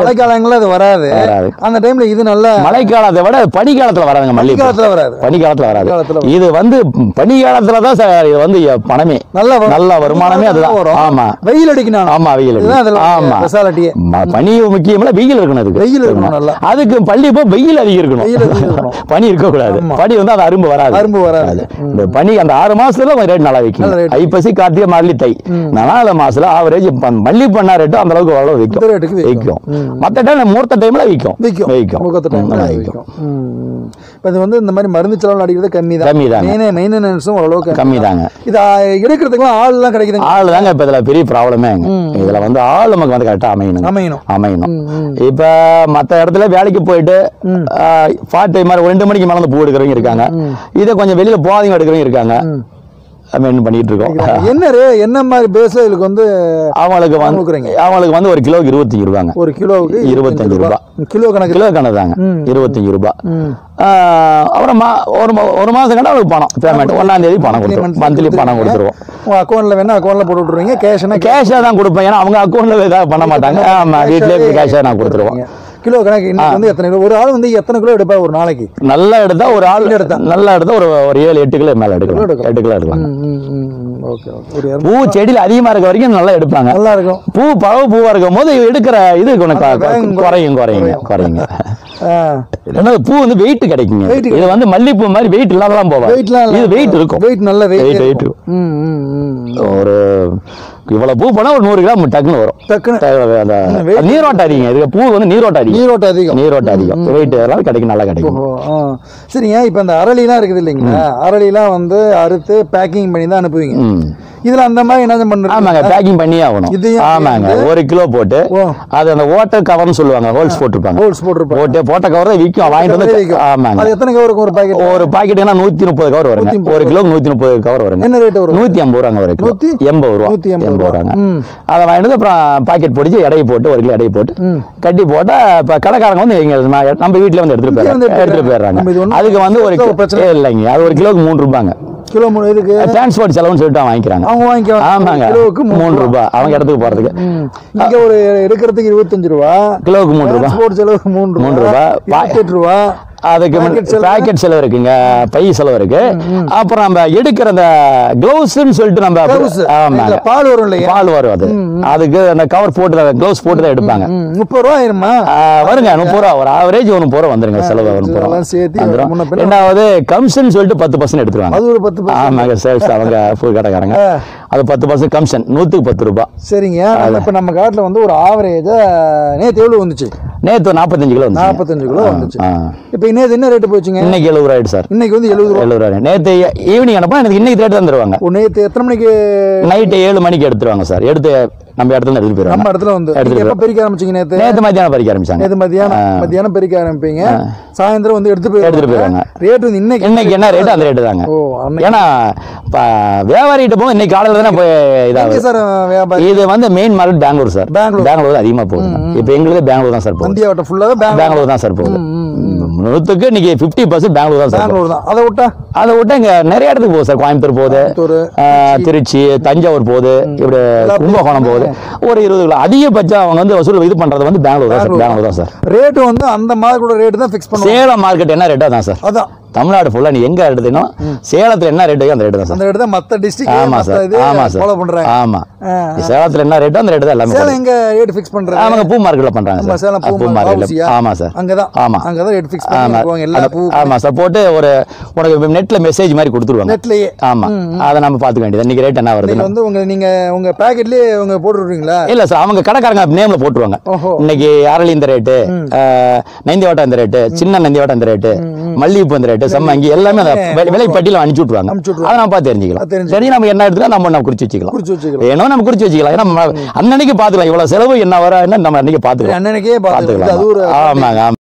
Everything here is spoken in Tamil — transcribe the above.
மழைக்காலங்கள்ல அது வராது வராது. அந்த டைம்ல இது நல்ல மழைக்காலத்தை விட பனி காலத்துல வராதுங்க மல்லிகைப்பூ காலத்துல வராது பனி காலத்துல வராது காலத்துல இது வந்து பனி காலத்துல தான் சார் இது வந்து பணமே நல்ல வரும். நல்ல வருமானமே அதுதான் வரும். ஆமா வெயில் அடிக்கணும் ஆமா வெயில் இதுதான் அடிக்கும். அதுல ஆமா ஸ்பெஷாலிட்டியே ம- பனி முக்கியம் இல்ல வெயில் இருக்கணும் அதுக்கு வெயில் இருக்கணும் நல்லா. அதுக்கு பள்ளி இப்போ வெயில் அதிகம் இருக்கணும் வெயில் அதிகம் இருக்கணும். பனி இருக்க கூடாது ஆமா. பனி வந்து அது அரும்பு வராது அரும்பு வராது. அது. இந்த பனி அந்த ஆறு மாசத்துல ரேட் நல்லா விற்கும் நல்ல rate. ஐப்பசி கார்த்திகை மார்லி தை நாலு மாசத்துல ஆவரேஜ் மல்லி பண்ணா ரேட்டு அந்த அளவுக்கு அவ்வளவு இந்த விற்கும் ரேட்டுக்கு விற்கும். விற்கும் மத்த டைம் முகூர்த்த டைம்ல விற்கும் விற்கும் விற்கும் முகூர்த்த ம், டைம்ல நல்லா விற்கும் ம். இப்ப இது வந்து இந்த மாதிரி மருந்து செலவு அடிக்கிறது கம்மி தான் கம்மிதாங்க. மெயின் மெயின்டெனன்ஸும் ஓரளவுக்கு கம்மி தாங்க இது ஆ, எடுக்கிறதுக்குலாம் ஆள் எல்லாம் கிடைக்குதுங்க ஆள் தாங்க இப்ப இதுல பெரிய ப்ராப்ளமே இதுல வந்து ஆள் நமக்கு வந்து கரெக்டா அமையணும் அமையணும் அமையணும் இப்ப மத்த இடத்துல வேலைக்கு போயிட்டு பார்ட் டைம் மாதிரி ரெண்டு மணிக்கு மேல வந்து பூ எடுக்கிறவங்க இருக்காங்க இதை கொஞ்சம் வெளியில போகாதீங்க எடுக்கிறவங்க இருக்காங்க மெயின் பண்ணிட்டு இருக்கோம் என்ன ரே என்ன மாதிரி பேஸ்ல இதுக்கு வந்து அவங்களுக்கு வந்து கொடுக்குறீங்க? அவங்களுக்கு வந்து ஒரு கிலோக்கு இருபத்தஞ்சு ரூபாங்க ஒரு கிலோவுக்கு இருபத்தஞ்சு ரூபாய். கிலோ கணக்கு கிலோ கணக்கு தாங்க இருபத்தஞ்சு ரூபாய் ஆஹ் அப்புறம் மா ஒரு மா- ஒரு மாசம் கண்டா அவங்களுக்கு பணம் பேமெண்ட் ஒன்னாம் தேதி பணம் கொடுத்துருவோம் மந்த்லி பணம் கொடுத்துருவோம் உங்க அக்கௌண்ட்ல வேணா அக்கௌண்ட்ல போட்டு விட்டுருவீங்க கேஷ்னா கேஷா தான் கொடுப்பேன் ஏன்னா அவங்க அக்கௌண்ட்ல ஏதாவது பண்ண மாட்டாங்க ஆமா வீட்லயே கேஷா நான் கொடுத்துருவோம் கிலோ கணக்கு இன்னைக்கு வந்து எத்தனை கிலோ ஒரு ஆள் வந்து எத்தனை கிலோ எடுப்பார் ஒரு நாளைக்கு நல்லா எடுத்தா ஒரு ஆள் நல்லா எடுத்தா ஒரு ஒரு ஏழு எட்டு கிலோ மேல எடுக்கலாம் எடுக்கலாம். எட்டு கிலோ எடுக்கலாம் ஓகே ஓகே ஒரு இரநூறு பூ செடியில அதிகமா இருக்க வரைக்கும் நல்லா எடுப்பாங்க நல்லா இருக்கும் பூ பழவு பூவா இருக்கும் போது எடுக்கிற இது கொஞ்சம் க- வேகம் குறையும் குறையுங்க குறையுங்க ஆ, ரெண்டாவது பூ வந்து வெயிட் கிடைக்குங்க Weight இது வந்து மல்லிப்பூ மாதிரி வெயிட் இல்லாமலாம் போவாது வெயிட்லாம் இது வெயிட் இருக்கும் வெயிட் நல்ல வெயிட் Weight, weight ம் ம் ம் ஒரு இவ்வளவு பூ போனா ஒரு நூறு கிராம் டக்குன்னு வரும் டக்குன்னு தேவை- அந்த weight நீரோட்டம் அதிகம் இதுக்கு பூ வந்து நீரோட்டம் அதிகம் நீரோட்டம் அதிகம் நீரோட்டம் அதிகம் வெயிட் எல்லாம் கிடைக்கும் நல்லா கிடைக்கும் ஓஹோ ஆ சரிங்க இப்போ இந்த அரளிலாம் இருக்குது இல்லைங்களா அரளிலாம் வந்து அறுத்து பேக்கிங் பண்ணி தான் அனுப்புவீங்க ம். இதுல அந்த மாதிரி என்ன பண்ணுறீங்க ஆமாங்க பேக்கிங் பண்ணியே ஆகணும் இதையும் ஆமாங்க ஒரு கிலோ போட்டு ஓ. அது அந்த ஓட்டர் கவர்னு சொல்லுவாங்க ஹோல்ஸ் போட்டிருப்பாங்க ஹோல்ஸ் போட்டிருப்பாங்க போட்டு போட்ட கவர் தான் விற்கும் வாங்கிட்டு வந்து விக்கும். ஆமாங்க அது எத்தனை கவருக்கு ஒரு பாக்கெட் ஒரு பாக்கெட்டுனா நூத்தி முப்பது கவர் வருங்க ஒரு கிலோ நூத்தி முப்பது கவர் வருங்க என்ன ரேட் வரும் நூத்தி ஐம்பது ரூபாங்க ஒரு கிலோ நூத்தி? எண்பது ரூபா நூத்தி எண்பது எண்பது ரூபா. ரூபாங்க ம். அதை வாங்கிட்டு வந்து அப்புறம் பாக்கெட் பிடிச்சி எடையை போட்டு ஒரு கிலோ எடையை போட்டு கட்டி போட்டா இப்ப கடைக்காரங்க வந்து எங்க நம்ம- நம்ம வீட்ல வந்து எடுத்துட்டு இங்கே வந்து போயிடுறாங்க எடுத்துட்டு எடுத்துட்டு போயிடுறாங்க. நம்ம இது போயிடுறாங்க ஒண்ணும் அதுக்கு வந்து ஒரு ஒரு பிரச்சனை ஏ, இல்லைங்க அது ஒரு கிலோக்கு மூணு ரூபாங்க கிலோ மூணு இதுக்கு டிரான்ஸ்போர்ட் செலவுன்னு சொல்லிட்டு அவங்க வாங்கிக்கிறாங்க அவங்க வாங்கிக்கலாம் ஆமாங்க கிலோவுக்கு மூணு ரூபாய் அவங்க இடத்துக்கு போறதுக்கு ம். இங்க ஒரு எடுக்கிறதுக்கு இருபத்தஞ்சு ரூபா கிலோவுக்கு மூணு ரூபாய் டிரான்ஸ்போர்ட் செலவுக்கு மூணு மூணு ரூபா ரூபா. பா- இருபத்தெட்டு ரூபா அதுக்கு Packet செலவு? பேக்கெட் செலவு இருக்குங்க பை செலவு இருக்கு அப்புறம் நம்ம எடுக்கிற அந்த கிளவுஸ்ன்னு சொல்லிட்டு நம்ம Gloves. ஆமாங்க இதுல பால் வரும் இல்லையா பால் வரும் அது அதுக்கு அந்த கவர் போட்டு க்ளவுஸ் போட்டு தான் எடுப்பாங்க ம், முப்பது ரூபா ஆயிருமா ஆ, வருங்க முப்பது ரூபா ஒரு ஆவரேஜ் ஒரு முப்பது ரூபா வந்துருங்க செலவு ஒரு முப்பது ரூபா இதெல்லாம் சேர்த்து வந்துரும். முன்ன பின்ன ரெண்டாவது கமிஷன் சொல்லிட்டு பத்து பர்சன்ட் எடுத்துருவாங்க அது ஒரு பத்து பர்சன்ட். ஆமாங்க சேல்ஸ் அவங்க பூ கடைக்காரங்க ஆ. அது பத்து பர்சன்ட் கமிஷன் நூத்துக்கு பத்து ரூபாய் சரிங்க நம்ம இப்ப நம்ம காட்டுல வந்து ஒரு ஆவரேஜா நேத்து எவ்வளவு வந்துச்சு நேத்து நாற்பத்தஞ்சு கிலோ வந்துச்சு நாற்பத்தஞ்சு கிலோ வந்துச்சு ஆ. இப்ப நேத்து என்ன ரேட்டு போச்சுங்க இன்னைக்கு எழுபது ரூபாய் சார் இன்னைக்கு வந்து எழுபது ரூபா எழுபது ரூபாய் நேத்து ஈவினிங் அனுப்பா எனக்கு இன்னைக்கு ரேட் தந்துருவாங்க ஒரு நேத்து எத்தனை மணிக்கு நைட்டு ஏழு மணிக்கு எடுத்துருவாங்க சார் எடுத்து நம்ம இடத்துல இருந்து எடுத்துட்டு நம்ம போயிருவாங்க இடத்துல வந்து எடுத்துட்டு நீங்க எப்ப பெருக்க ஆரம்பிச்சீங்க நேத்து நேத்து மத்தியானம் பறிக்க ஆரம்பிச்சாங்க நேத்து மத்தியானம் மத்தியானம் பெருக்க ஆரம்பிப்பீங்க சாயந்தரம் வந்து எடுத்து எடுத்துட்டு போயிருவாங்க. ரேட் வந்து இன்னைக்கு இன்னைக்கு என்ன ரேட் அந்த ரேட்டு தாங்க ஓ அன்னைக்கு ஏன்னா இப்ப வியாபாரிகிட்ட போகும் இன்னைக்கு காலையில தானே போய் எங்க இதாகுது சார் வியாபாரி இது வந்து main market Bangalore sir Bangalore. Bangalore அதிகமா போகுது இப்போ எங்களுக்கு பெங்களூர் தான் சார் போகுது இந்தியா வட்டம் ஃபுல்லாவே பெங்களூர் பெங்களூர் தான் சார் போகுது நூற்றுக்கு இன்னைக்கு ஃபிஃப்டி பர்சன்ட் பெங்களூர் தான் சார் போகுது. பெங்களூர் தான் அதை விட்டா அதை விட்டு இங்க நிறைய இடத்துக்கு போகுது சார் கோயம்புத்தூர் போகுது கோயம்புத்தூர், ஆ, திருச்சி தஞ்சாவூர் போகுது இப்படி கும்பகோணம் போகுது ஒரு இருபது கிலோ அதிகபட்சம் அவங்க வந்து வசூல் இது பண்றது வந்து பெங்களூர் தான் சார் பெங்களூர் தான் சார் ரேட்டு வந்து அந்த மார்க்கெட்டோட ரேட்டு தான் ஃபிக்ஸ் பண்ணுவோம் சேலம் மார்க்கெட் என்ன ரேட்டோ தான் சார் அதான் தமிழ்நாடு ஃபுல்லா நீ எங்க எடுத்தீங்கன்னா சேலத்துல என்ன ரேட்டோ அந்த ரேட்டு தான் சார் அந்த ரேட்டு தான் மத்த டிஸ்ட்ரிக்ட் ஆமா மத்த சார் இது ஆமா சார் ஃபாலோ பண்றாங்க ஆமா ஆ, சேலத்துல என்ன ரேட்டோ அந்த ரேட்டு தான் எல்லாமே சேலம் எங்க ரேட் ஃபிக்ஸ் பண்றாங்க அவங்க பூ மார்க்கெட்ல பண்றாங்க நம்ம சார் சேலம் பூ பூ மார்க்கெட் மார்க்கெட்ல ஆமா சார் அங்கதான் ஆமா. அங்கதான் ரேட் ஃபிக்ஸ் ஆமா பண்ணிடுவாங்க எல்லா பூ ஆமா சார் போட்டு ஒரு உனக்கு நெட்ல மெசேஜ் மாதிரி கொடுத்துருவாங்க நெட்லயே ஆமா அதை நம்ம பாத்துக்க வேண்டியது இன்னைக்கு ரேட் என்ன நீங்க வருதுன்னு வந்து உங்க நீங்க உங்க பாக்கெட்லயே உங்க போட்டு விடுறீங்களா இல்ல சார் அவங்க கடைக்காரங்க நேம்ல போட்டுருவாங்க ஓஹோ இன்னைக்கு அரளி இந்த ரேட்டு நந்தி வட்டம் இந்த ரேட்டு சின்ன நந்தி வட்டம் இந்த ரேட்டு மல்லிகைப்பூ இந்த ரேட்டு சம்மங்கி எல்லாமே அந்த வி- விலை பட்டியல அனுப்பிச்சு விட்டுருவாங்க அனுப்பிச்சு விட்டுருவாங்க. அதை நம்ம பார்த்து தெரிஞ்சுக்கலாம் அது தெரிஞ்சு- தெரிஞ்சு நம்ம என்ன எடுத்துக்கலாம் நம்ம நம்ம குறிச்சு வச்சுக்கலாம் குறிச்சு வச்சுக்கலாம் வேணும் நம்ம குறிச்சு வச்சுக்கலாம் ஏன்னா நம்ம அன்னன்னைக்கு பாத்துக்கலாம் இவ்வளவு செலவு என்ன வர என்ன நம்ம அன்னைக்கு பாத்துக்கலாம் அண்ணனுக்கே பார்த்து பாத்துக்கலாம் அது ஒரு ஆமாங்க ஆமா